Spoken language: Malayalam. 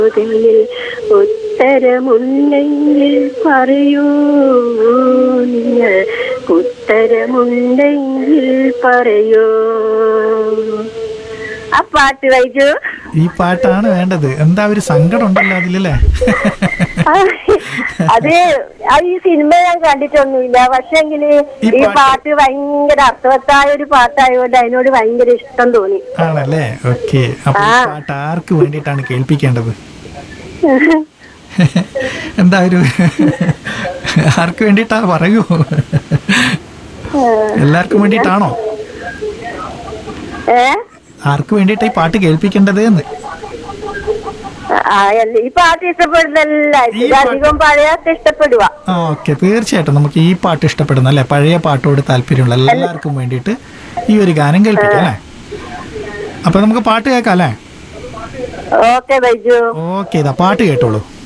ചോദ്യങ്ങളിൽ ഉത്തരമുണ്ടെങ്കിൽ പറയൂ നിങ്ങൾ ഉത്തരമുണ്ടെങ്കിൽ പറയൂ ആ പാട്ട് വായിച്ചു ഈ പാട്ടാണ് വേണ്ടത് എന്താ ഒരു സങ്കടം ഉണ്ടല്ലോ അതിലല്ലേ ആ, അത് ആ ഈ സിനിമ ഞാൻ കണ്ടിട്ടൊന്നുമില്ല പക്ഷെങ്കിൽ ഈ ഈ പാട്ട്- പാട്ട് ഭയങ്കര അർത്ഥവത്തായ ഒരു പാട്ടായതുകൊണ്ട് അതിനോട് ഭയങ്കര ഇഷ്ടം തോന്നി ആണല്ലേ ഓക്കെ അപ്പൊ ഈ പാട്ട് ആർക്ക് വേണ്ടിയിട്ടാണ് കേൾപ്പിക്കേണ്ടത് എന്താ ഒരു ആർക്ക് വേണ്ടിയിട്ടാ പറയൂ എല്ലാവർക്കും വേണ്ടിയിട്ടാണോ ഏ ആർക്ക് വേണ്ടിയിട്ടാ ഈ പാട്ട് കേൾപ്പിക്കേണ്ടത് എന്ന് ആ, അല്ല, ഈ പാട്ട് ഇഷ്ടപ്പെടുന്നല്ല ഈ പാട്ട്- അധികം പഴയൊക്കെ ഇഷ്ടപ്പെടുക ആ ഓക്കെ തീർച്ചയായിട്ടും നമുക്ക് ഈ പാട്ട് ഇഷ്ടപ്പെടുന്ന അല്ലെ പഴയ പാട്ടോട് താല്പര്യമുള്ള എല്ലാവർക്കും വേണ്ടിയിട്ട് ഈ ഒരു ഗാനം കേൾപ്പിക്കാം അല്ലേ അപ്പൊ നമുക്ക് പാട്ട് കേൾക്കാം അല്ലേ ഓക്കെ ബൈജു ഓക്കെ ഇതാ പാട്ട് കേട്ടോളൂ